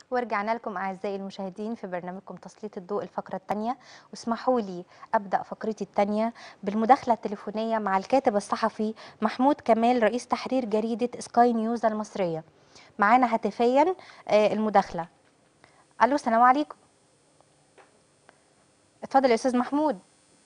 ورجعنا لكم أعزائي المشاهدين في برنامجكم تسليط الضوء الفقرة الثانية واسمحوا لي أبدأ فقرتي الثانية بالمداخلة التليفونية مع الكاتب الصحفي محمود كمال رئيس تحرير جريدة سكاي نيوز المصرية معانا هاتفيا آه، المداخلة ألو السلام عليكم اتفضل يا أستاذ محمود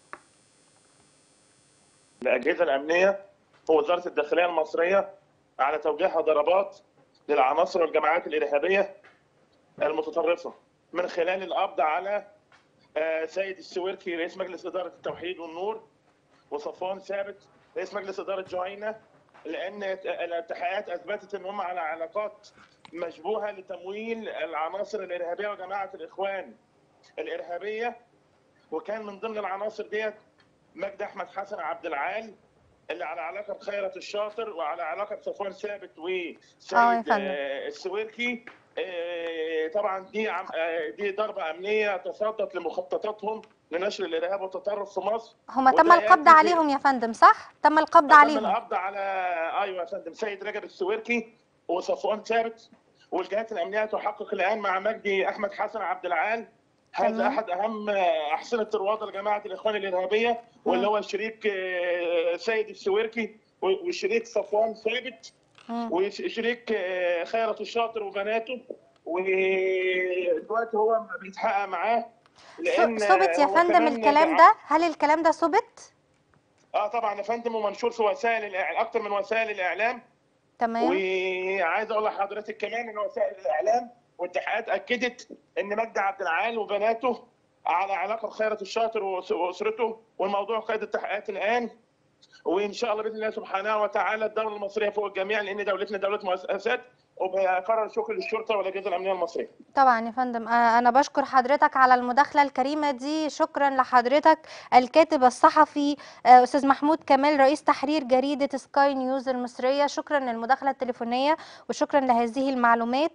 الأجهزة الأمنية ووزارة الداخلية المصرية على توجيهها ضربات للعناصر والجماعات الإرهابية المتطرفة من خلال القبض على آه، سيد السويركي رئيس مجلس إدارة التوحيد والنور وصفوان ثابت رئيس مجلس إدارة جهينة لأن التحقيقات أثبتت أن هم على علاقات مشبوهة لتمويل العناصر الإرهابية وجماعة الإخوان الإرهابية وكان من ضمن العناصر ديت مجدي احمد حسن عبد العال اللي على علاقه بخيرت الشاطر وعلى علاقه بصفوان ثابت آه يا وسيد فندم. آه، السويركي آه، طبعا دي عم- آه، دي ضربه امنيه تصدت لمخططاتهم لنشر الارهاب والتطرف في مصر هما تم وده القبض يأتي في- عليهم يا فندم صح؟ تم القبض تم عليهم القبض على ايوه يا فندم سيد رجب السويركي وصفوان ثابت والجهات الامنيه تحقق الان مع مجدي احمد حسن عبد العال هذا تمام. احد اهم احصنه الرواد لجماعه الاخوان الارهابيه واللي هو شريك آه، سيد السويركي وشريك صفوان ثابت مم. وشريك آه، خيرت الشاطر وبناته ودلوقتي هو بيتحقق معاه لان ثبت يا هو فندم كمان الكلام بيع- ده هل الكلام ده ثبت؟ اه طبعا يا فندم ومنشور في وسائل الاعلام اكثر من وسائل الاعلام تمام وعايز اقول لحضرتك كمان ان وسائل الاعلام والتحقيقات اكدت ان مجدي عبد العال وبناته على علاقه بخيرة الشاطر وأس- واسرته والموضوع قيد التحقيقات الان وان شاء الله باذن الله سبحانه وتعالى الدوله المصريه فوق الجميع لان دولتنا دوله مؤسسات وبقرر شكر للشرطه والاجهزه الامنيه المصريه. طبعا يا فندم آه، انا بشكر حضرتك على المداخله الكريمه دي شكرا لحضرتك الكاتب الصحفي آه، استاذ محمود كمال رئيس تحرير جريده سكاي نيوز المصريه شكرا للمداخله التليفونيه وشكرا لهذه المعلومات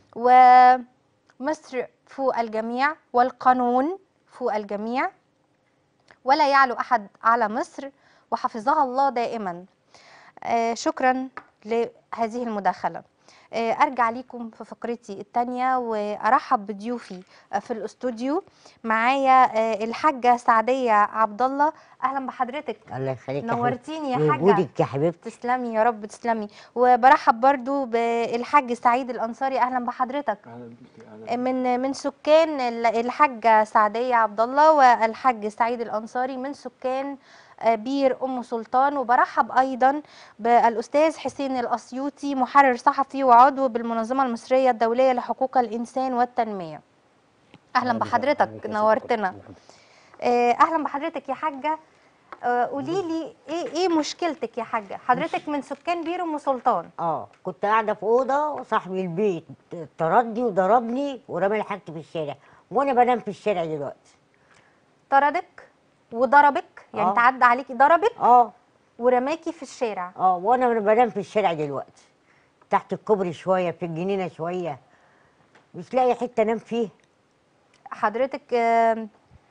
ومصر فوق الجميع والقانون فوق الجميع ولا يعلو احد على مصر وحفظها الله دائما آه، شكرا لهذه المداخله آه، ارجع ليكم في فقرتي الثانيه وارحب بضيوفي آه، في الاستوديو معايا آه، الحاجه سعديه عبد الله اهلا بحضرتك الله يخليك يا حبيبتي. نورتيني يا حاجه وجودك يا حبيبتي تسلمي يا رب تسلمي وبرحب برضو بالحاج سعيد الانصاري اهلا بحضرتك من من سكان ال- الحاجه سعديه عبد الله والحاج سعيد الانصاري من سكان آه، بير ام سلطان وبرحب ايضا بالاستاذ حسين الاسيوطي محرر صحفي وعضو بالمنظمه المصريه الدوليه لحقوق الانسان والتنميه اهلا بحضرتك نورتنا آه، اهلا بحضرتك يا حاجه آه، قولي لي ايه ايه مشكلتك يا حاجه حضرتك من سكان بير ام سلطان اه كنت قاعده في اوضه وصاحبي البيت طردني وضربني ورمى لي حاجتي في الشارع وانا بنام في الشارع دلوقتي طردك وضربك يعني آه. تعدى عليكي ضربك اه ورماكي في الشارع اه وانا بنام في الشارع دلوقتي تحت الكوبري شويه في الجنينه شويه مش لاقي حته انام فيها حضرتك آم،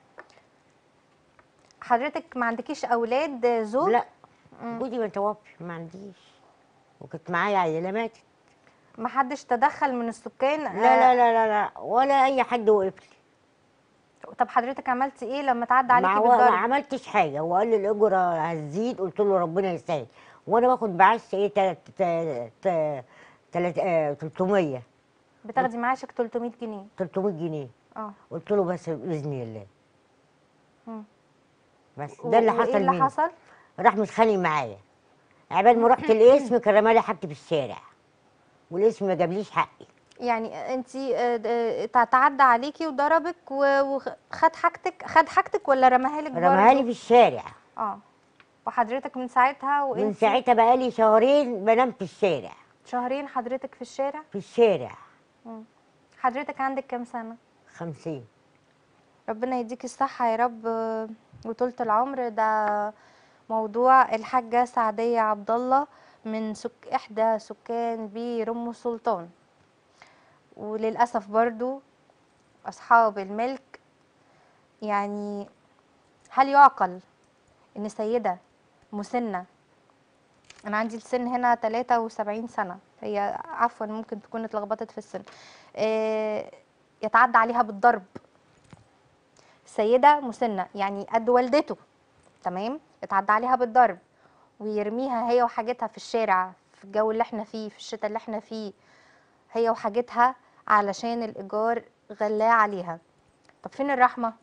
حضرتك ما عندكيش اولاد آه، زوج لا جوزي متوفي ما عنديش وكنت معايا عيله ماتت ما حدش تدخل من السكان لا لا لا لا لا ولا اي حد وقف لي طب حضرتك عملتي ايه لما تعدى ما, عليكي هو- ما بالضرب عملتش حاجه وقال لي الاجره هتزيد قلت له ربنا يسهل وانا باخد بعش ايه تلات تلات تلات آه 300 بتاخدي معاشك 300 جنيه 300 جنيه اه قلت له بس باذن الله مم. بس و- ده اللي وإيه حصل اللي مني حصل راح متخانق معايا عبال ما رحت القسم كان رمالي حاجتي في الشارع والقسم ما جابليش حقي يعني انت تعدى عليكي وضربك و- وخد حاجتك خد حاجتك ولا رماها لك رماها لي في الشارع اه وحضرتك من ساعتها من وانت ساعتها بقالي شهرين بنام في الشارع شهرين حضرتك في الشارع في الشارع مم. حضرتك عندك كام سنة خمسين ربنا يديك الصحة يا رب آه، وطولة العمر ده موضوع الحاجة سعدية عبد الله من سك... إحدى سكان بير أم سلطان وللأسف برضو أصحاب الملك يعني هل يعقل إن سيدة مسنة انا عندي السن هنا 73 سنه هي عفوا ممكن تكون اتلخبطت في السن آه، يتعدى عليها بالضرب سيده مسنه يعني قد والدته تمام يتعدى عليها بالضرب ويرميها هي وحاجتها في الشارع في الجو اللي احنا فيه في الشتاء اللي احنا فيه هي وحاجتها علشان الايجار غلاه عليها طب فين الرحمه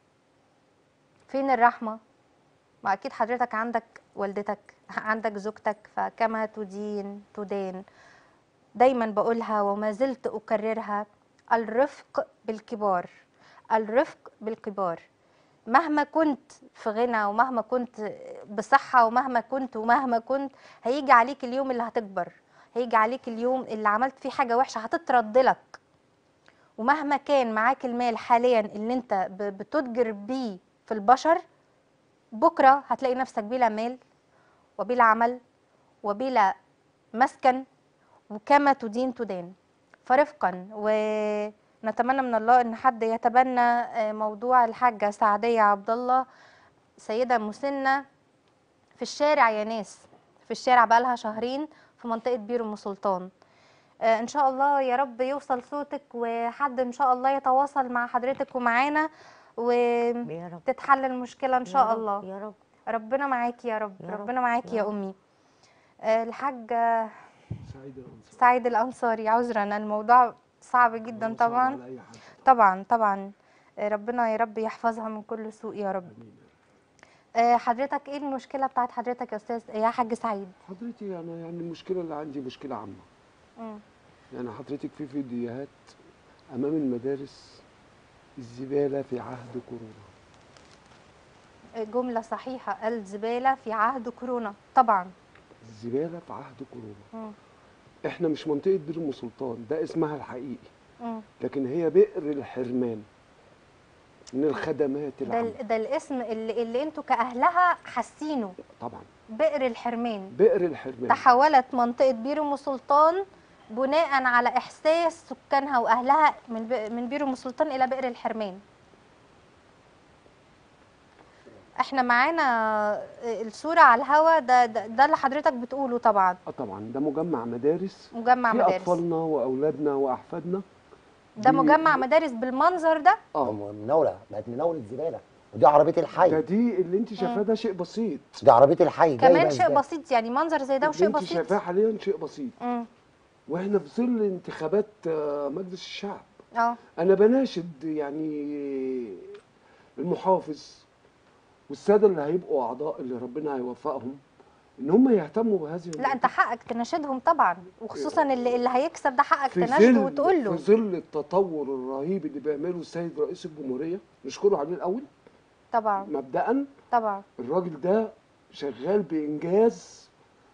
فين الرحمه ما اكيد حضرتك عندك والدتك عندك زوجتك فكما تدين تدان دايما بقولها وما زلت اكررها الرفق بالكبار الرفق بالكبار مهما كنت في غنى ومهما كنت بصحة ومهما كنت ومهما كنت هيجي عليك اليوم اللي هتكبر هيجي عليك اليوم اللي عملت فيه حاجة وحشة هتترد لك ومهما كان معاك المال حاليا اللي انت ب- بتتجر بيه في البشر بكرة هتلاقي نفسك بلا مال وبلا عمل وبلا مسكن وكما تدين تدان فرفقا ونتمنى من الله ان حد يتبنى آه، موضوع الحاجة سعدية عبد الله سيدة مسنة في الشارع يا ناس في الشارع بقالها شهرين في منطقة بير ام سلطان آه، ان شاء الله يا رب يوصل صوتك وحد ان شاء الله يتواصل مع حضرتك ومعانا يا رب وتتحل المشكلة ان يا شاء رب، الله يا رب ربنا معاكي يا رب يا رب، ربنا معاكي يا يا رب. امي آه، الحاج سعيد الانصاري سعيد الانصاري عذرا الموضوع صعب جدا هو صعب طبعا على اي حد طبعا طبعا آه، ربنا يا رب يحفظها من كل سوء يا رب امين آه، حضرتك ايه المشكله بتاعت حضرتك يا استاذ يا حاج سعيد حضرتي انا يعني المشكله اللي عندي مشكله عامه مم. يعني حضرتك في فيديوهات امام المدارس الزباله في عهد كورونا آه، جمله صحيحه الزباله في عهد كورونا طبعا الزباله في عهد كورونا مم. احنا مش منطقه بير ام سلطان ده اسمها الحقيقي مم. لكن هي بئر الحرمان من الخدمات ده العامه ال- ده الاسم اللي, اللي انتوا كاهلها حاسينه طبعا بئر الحرمان بئر الحرمان تحولت منطقة بير أم سلطان بناء على إحساس سكانها وأهلها من ب- من بير أم سلطان إلى بئر الحرمان. احنا معانا الصورة على الهوا ده, ده ده اللي حضرتك بتقوله طبعا اه طبعا ده مجمع مدارس مجمع في مدارس اطفالنا واولادنا واحفادنا ده بي- مجمع مدارس بالمنظر ده اه مناوله بقت مناوله زباله ودي عربيه ده الحي دي اللي انت شايفاه ده شيء بسيط دي عربيه الحي كمان جايبة شيء زبالة. بسيط يعني منظر زي ده اللي وشيء انت بسيط شايفاه حاليا شيء بسيط مم. واحنا في ظل انتخابات آه، مجلس الشعب اه انا بناشد يعني المحافظ والساده اللي هيبقوا اعضاء اللي ربنا هيوفقهم ان هم يهتموا بهذه لا انت حقك تناشدهم طبعا وخصوصا اللي اللي هيكسب ده حقك في تناشده ظل وتقول له في ظل التطور الرهيب اللي بيعمله السيد رئيس الجمهوريه نشكره عليه الاول طبعا مبدئا طبعا الراجل ده شغال بانجاز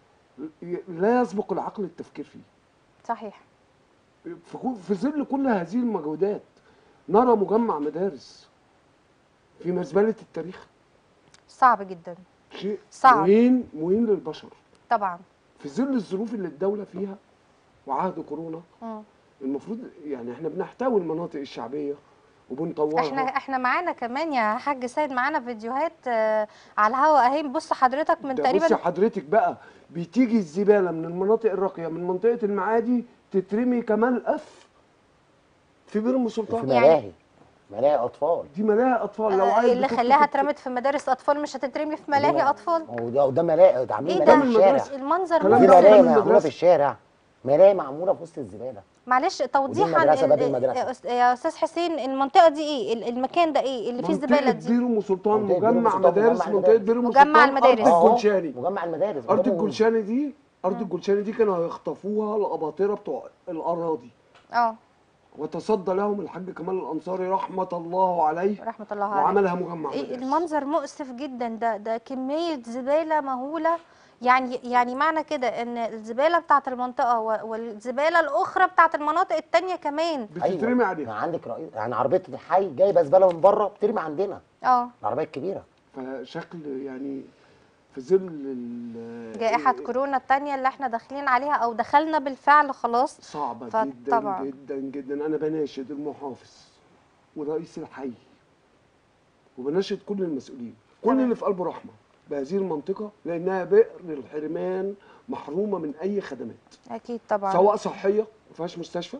لا يسبق العقل التفكير فيه صحيح في كل- في ظل كل هذه المجهودات نرى مجمع مدارس في مزبله التاريخ صعب جدا شيء صعب. مهين مهين للبشر طبعا في ظل الظروف اللي الدوله فيها وعهد كورونا مم. المفروض يعني احنا بنحتوي المناطق الشعبيه وبنطورها احنا احنا معانا كمان يا حاج سيد معانا فيديوهات آه، على الهوا اهي بص حضرتك من ده بصي تقريبا حضرتك بقى بتيجي الزباله من المناطق الراقيه من منطقه المعادي تترمي كمال اف في بير ام في سلطان يعني- ملاهي ملاهي اطفال دي ملاهي اطفال لو آه، عايز اللي بتخطف خلاها الت- اترمت في مدارس اطفال مش هتترمي في ملاهي لا. اطفال هو ده ده ملاهي ده عاملين ايه ملاهي ده في الشارع المدرسة. المنظر كلام في ده مؤسف ملاهي من معموله المدرسة. في الشارع ملاهي معموله في وسط الزباله معلش توضيحا المدرسة، باب ال- المدرسة. يا أس- يا استاذ حسين المنطقه دي ايه ال- المكان ده ايه اللي فيه الزباله منطقة دي بير ام سلطان منطقة بير أم مجمع سلطان، مدارس مجمع منطقه المدارس. بير ام مجمع سلطان المدارس. ارض أهو، الجلشاني مجمع المدارس ارض قدامه. الجلشاني دي ارض الجلشاني دي كانوا هيخطفوها الاباطره بتوع الاراضي اه وتصدى لهم الحاج كمال الانصاري رحمه الله عليه رحمه الله عليه وعملها مجمع إيه مدارس المنظر مؤسف جدا ده ده كمية زبالة مهولة يعني يعني معنى كده ان الزبالة بتاعت المنطقة و- والزبالة الأخرى بتاعت المناطق التانية كمان بتترمي عليها يعني عندك رئيس يعني عربيه الحي جايبه زباله من بره بترمي عندنا اه العربيه الكبيره فشكل يعني في ظل ال- جائحة كورونا التانية اللي احنا داخلين عليها او دخلنا بالفعل خلاص صعبة فطبعا. جدا جدا جدا أنا بناشد المحافظ ورئيس الحي وبناشد كل المسؤولين كل تمام. اللي في قلبه رحمة بهذه المنطقة لأنها بئر الحرمان محرومه من اي خدمات اكيد طبعا سواء صحيه ما فيهاش مستشفى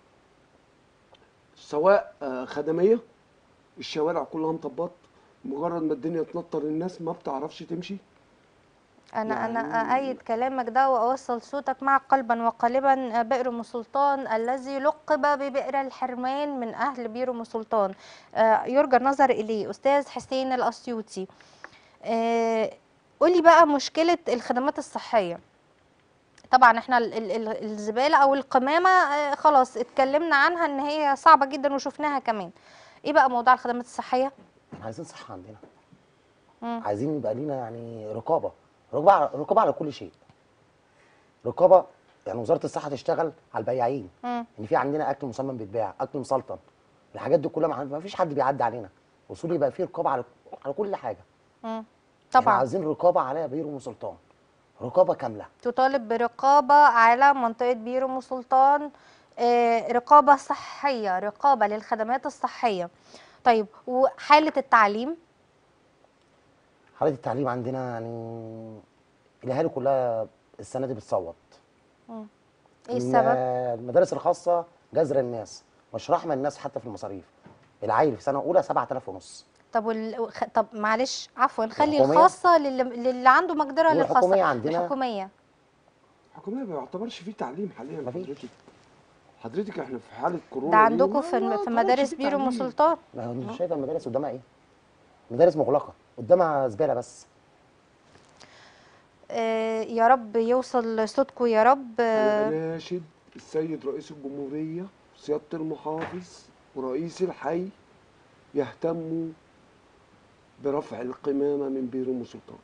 سواء آه، خدميه الشوارع كلها مطبات مجرد ما الدنيا تنطر الناس ما بتعرفش تمشي انا انا يعني- ايد كلامك ده واوصل صوتك مع قلبا وقالبا بئر ام سلطان الذي لقب ببئر الحرمان من اهل بئر ام سلطان آه، يرجى النظر اليه استاذ حسين الاسيوطي آه، قولي بقى مشكله الخدمات الصحيه طبعا احنا ال- ال- ال- الزباله او القمامه آه، خلاص اتكلمنا عنها ان هي صعبه جدا وشفناها كمان ايه بقى موضوع الخدمات الصحيه احنا عايزين صحه عندنا مم. عايزين يبقى لينا يعني رقابه رقابه على رقابه على كل شيء رقابه يعني وزاره الصحه تشتغل على البياعين مم. ان في عندنا اكل مسمم بيتباع اكل مسلطن الحاجات دي كلها ما فيش حد بيعدي علينا وصول يبقى في رقابه على على كل حاجه مم. احنا طبعا عايزين رقابه على بير ام سلطان رقابه كامله تطالب برقابة على منطقة بير أم سلطان آه، رقابة صحية رقابة للخدمات الصحية طيب وحالة التعليم حاله التعليم عندنا يعني الاهالي كلها السنه دي بتصوت ايه إن السبب؟ المدارس الخاصه جذر الناس مش رحمه الناس حتى في المصاريف العيل في سنه اولى 7000 ونص طب وال... خ- طب معلش عفوا خلي الحكومية؟ الخاصة للي, للي عنده مقدرة للخاصة والحكومية عندنا؟ الحكومية الحكوميه ما بيعتبرش فيه تعليم حاليا مفيش. حضرتك حضرتك احنا في حاله كورونا ده دي عندكم ما- في ما الم- في يعتبرش مدارس فيه بير أم تعليم. سلطان ما هو انت شايفه المدارس قدامها ايه؟ مدارس مغلقه قدامها زباله بس آه، يا رب يوصل صوتكم يا رب انا آه، اناشد السيد رئيس الجمهوريه سياده المحافظ ورئيس الحي يهتموا برفع القمامه من بير ام سلطان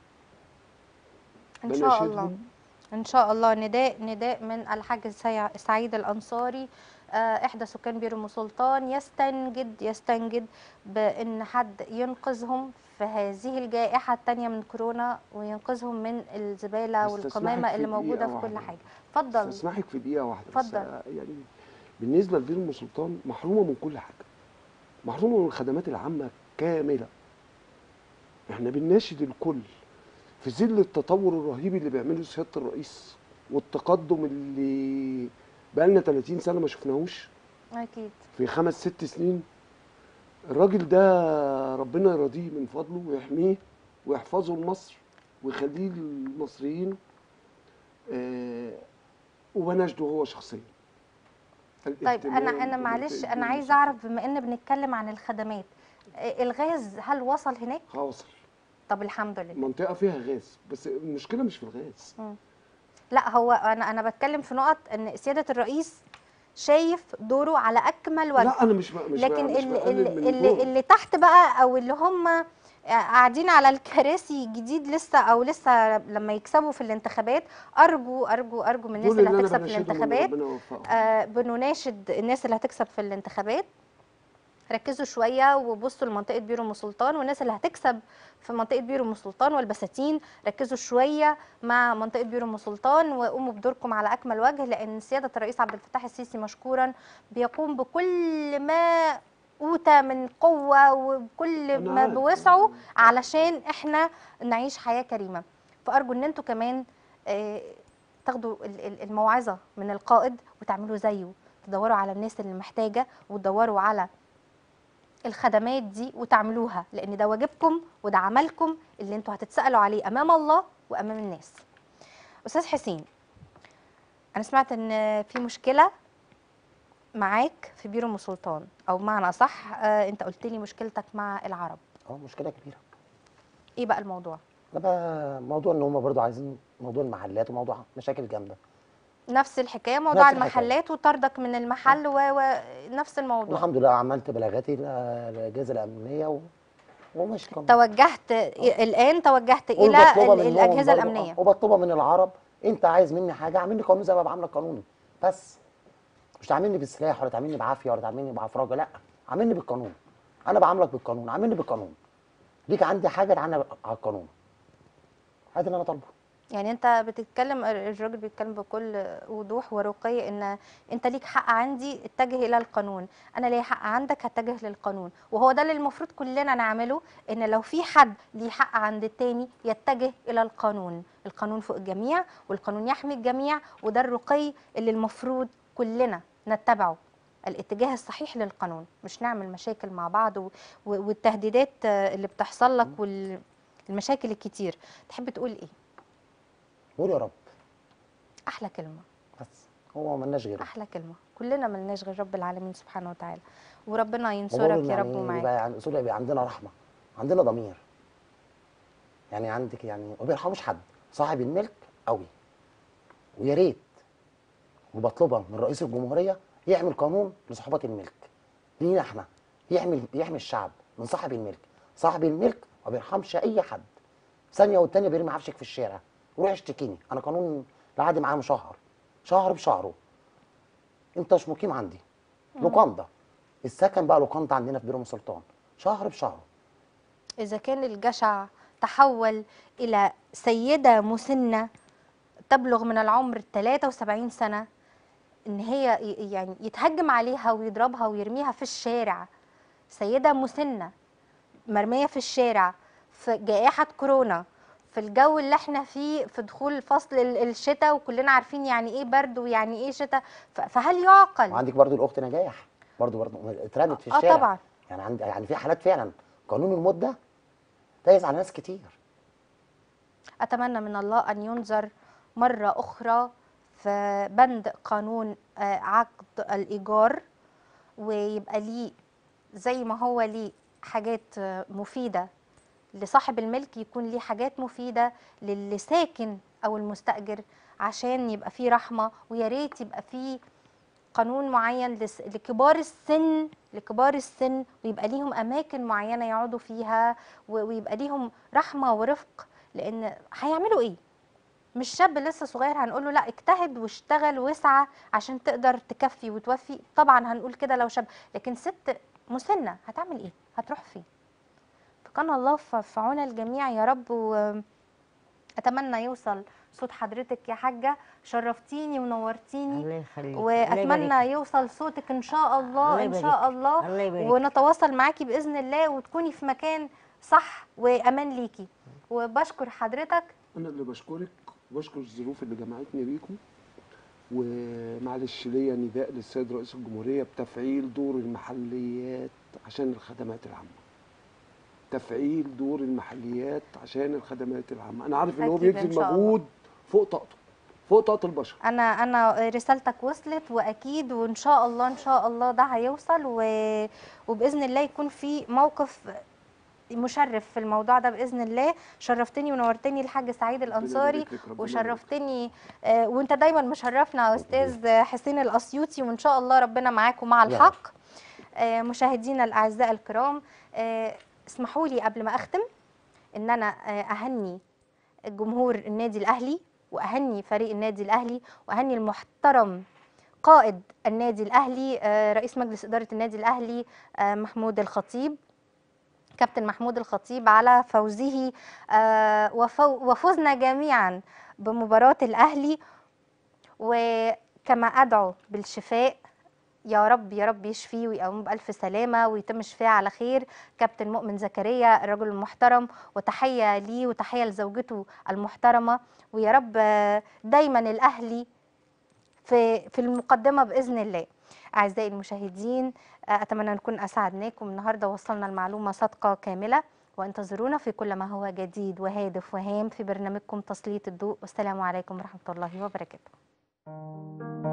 ان شاء الله بناشدهم ان شاء الله نداء نداء من الحاج سي- سعيد الانصاري آه، احدى سكان بير ام سلطان يستنجد يستنجد بان حد ينقذهم في هذه الجائحه الثانيه من كورونا وينقذهم من الزباله استسمحك والقمامه في اللي دقيقة موجوده في كل واحدة. حاجه اتفضل اسمحك في دقيقه واحده بس اتفضل. آه، يعني بالنسبه لبير ام سلطان محرومه من كل حاجه محرومه من الخدمات العامه كامله احنا بنناشد الكل في ظل التطور الرهيب اللي بيعمله سياده الرئيس والتقدم اللي بقالنا 30 سنه ما شفناهوش اكيد في خمس ست سنين الراجل ده ربنا يرضيه من فضله ويحميه ويحفظه لمصر ويخليه للمصريين آه وبناشده هو شخصيا طيب الاهتمام انا انا بمنطقة معلش انا بير عايزه اعرف بما ان بنتكلم عن الخدمات آه، الغاز هل وصل هناك حاصل طب الحمد لله منطقه فيها غاز بس المشكله مش في الغاز لا هو انا انا بتكلم في نقط ان سياده الرئيس شايف دوره على اكمل وجه لا انا مش ب- مش ب- لكن مش اللي, بقلل اللي, من اللي, دوره. اللي تحت بقى او اللي هم قاعدين على الكراسي جديد لسه او لسه لما يكسبوا في الانتخابات ارجو ارجو ارجو من الناس دول اللي اللي أنا هتكسب في بناشدهم إن الانتخابات ربنا يوفقهم. آه بنناشد الناس اللي هتكسب في الانتخابات ركزوا شويه وبصوا لمنطقه بير ام سلطان والناس اللي هتكسب في منطقه بير ام سلطان والبساتين ركزوا شويه مع منطقه بير ام سلطان وقوموا بدوركم على اكمل وجه لان سياده الرئيس عبد الفتاح السيسي مشكورا بيقوم بكل ما اوتى من قوه وبكل أنا ما عارف. بوسعه علشان احنا نعيش حياه كريمه فارجو ان انتوا كمان آه، تاخدوا ال- ال- الموعظه من القائد وتعملوا زيه تدوروا على الناس اللي محتاجه وتدوروا على الخدمات دي وتعملوها لان ده واجبكم وده عملكم اللي انتوا هتتسالوا عليه امام الله وامام الناس استاذ حسين انا سمعت ان في مشكله معاك في بير ام سلطان او بمعنى اصح آه، انت قلت لي مشكلتك مع العرب اه مشكله كبيره ايه بقى الموضوع ده بقى موضوع ان هم برضو عايزين موضوع المحلات وموضوع مشاكل جامده نفس الحكايه موضوع نفس الحكاية. المحلات وطردك من المحل ونفس الموضوع والحمد لله عملت بلاغاتي للاجهزه الامنيه و... وماشي كان توجهت الان توجهت الى وبطلبها ال- منهم الاجهزه برضو، الامنيه آه، وبطلبها من العرب انت عايز مني حاجه اعمل لي قانون زي ما بعملك قانوني بس مش تعاملني بالسلاح ولا تعاملني بعافيه ولا تعاملني بعفراجه لا عاملني بالقانون انا بعاملك بالقانون عاملني بالقانون ليك عندي حاجه تعالى على القانون هذا اللي انا طالبه يعني انت بتتكلم الراجل بيتكلم بكل وضوح ورقي ان انت ليك حق عندي اتجه الى القانون انا ليا حق عندك هتجه للقانون وهو ده اللي المفروض كلنا نعمله ان لو في حد ليه حق عند التاني يتجه الى القانون القانون فوق الجميع والقانون يحمي الجميع وده الرقي اللي المفروض كلنا نتبعه الاتجاه الصحيح للقانون مش نعمل مشاكل مع بعض و- و- والتهديدات آه، اللي بتحصل لك والمشاكل الكتير تحب تقول ايه قول يا رب احلى كلمه بس هو ملناش غيره احلى كلمه كلنا ملناش غير رب العالمين سبحانه وتعالى وربنا وبقول ينصرك إن يا رب يعني ومعاك يبقى عن- اصول يبقى عندنا رحمه عندنا ضمير يعني عندك يعني ما بيرحموش حد صاحب الملك قوي ويا ريت وبطلبها من رئيس الجمهوريه يعمل قانون لصحابه الملك لينا احنا يحمي يحمي الشعب من صاحب الملك صاحب الملك ما بيرحمش اي حد ثانيه والتانيه بيرمي عفشك في الشارع روح اشتكيني انا قانون العقد معاه مشهر شهر بشهره انت مش مقيم عندي لوكاندا السكن بقى لوكاندا عندنا في بير ام سلطان شهر بشهره اذا كان الجشع تحول الى سيده مسنه تبلغ من العمر 73 سنه ان هي ي- يعني يتهجم عليها ويضربها ويرميها في الشارع سيده مسنه مرميه في الشارع في جائحه كورونا في الجو اللي احنا فيه في دخول فصل ال- الشتاء وكلنا عارفين يعني ايه برد ويعني ايه شتاء ف- فهل يعقل وعندك برضو الاخت نجاح برضو برضو اترمت في آه الشارع طبعا. يعني عند يعني في حالات فعلا قانون الموت ده دايس على ناس كتير أتمنى من الله أن ينظر مرة أخرى في بند قانون آه، عقد الإيجار ويبقى ليه زي ما هو ليه حاجات آه، مفيدة لصاحب الملك يكون ليه حاجات مفيدة للي ساكن أو المستأجر عشان يبقى فيه رحمة ويا ريت يبقى فيه قانون معين لس- لكبار السن لكبار السن ويبقى ليهم اماكن معينه يقعدوا فيها و- ويبقى ليهم رحمه ورفق لان هيعملوا ايه مش شاب لسه صغير هنقول له لا اجتهد واشتغل واسعى عشان تقدر تكفي وتوفي طبعا هنقول كده لو شاب لكن ست مسنه هتعمل ايه هتروح فين فكان الله في في عون الجميع يا رب واتمنى يوصل صوت حضرتك يا حاجه شرفتيني ونورتيني الله يخليك واتمنى يوصل صوتك ان شاء الله الله ان يبارك شاء فيك. الله الله يبارك ونتواصل معاكي باذن الله وتكوني في مكان صح وامان ليكي وبشكر حضرتك انا اللي بشكرك وبشكر الظروف اللي جمعتني بيكم ومعلش ليا نداء للسيد رئيس الجمهوريه بتفعيل دور المحليات عشان الخدمات العامه تفعيل دور المحليات عشان الخدمات العامه انا عارف ان هو أكيد إن بيبذل شاء الله. مجهود فوق طاقته فوق طاقه البشر انا انا رسالتك وصلت واكيد وان شاء الله ان شاء الله ده هيوصل و... وباذن الله يكون في موقف مشرف في الموضوع ده باذن الله شرفتني ونورتني الحاج سعيد الانصاري يبارك لك، ربنا يبارك. وشرفتني آه، وانت دايما مشرفنا يا استاذ حسين الاسيوطي وان شاء الله ربنا معاك ومع يا رب. الحق آه، مشاهدينا الاعزاء الكرام آه، اسمحوا لي قبل ما اختم ان انا آه، اهني جمهور النادي الاهلي واهني فريق النادي الاهلي واهني المحترم قائد النادي الاهلي آه، رئيس مجلس اداره النادي الاهلي آه، محمود الخطيب كابتن محمود الخطيب على فوزه آه، وفو- وفوزنا جميعا بمباراه الاهلي وكما ادعو بالشفاء يا رب يا رب يشفيه ويقوم بألف سلامة ويتم شفاه على خير كابتن مؤمن زكريا الرجل المحترم وتحية ليه وتحية لزوجته المحترمة ويا رب آه، دايما الأهلي في في المقدمة بإذن الله أعزائي المشاهدين آه، أتمنى نكون أسعدناكم النهاردة وصلنا المعلومة صادقة كاملة وانتظرونا في كل ما هو جديد وهادف وهام في برنامجكم تسليط الضوء والسلام عليكم ورحمة الله وبركاته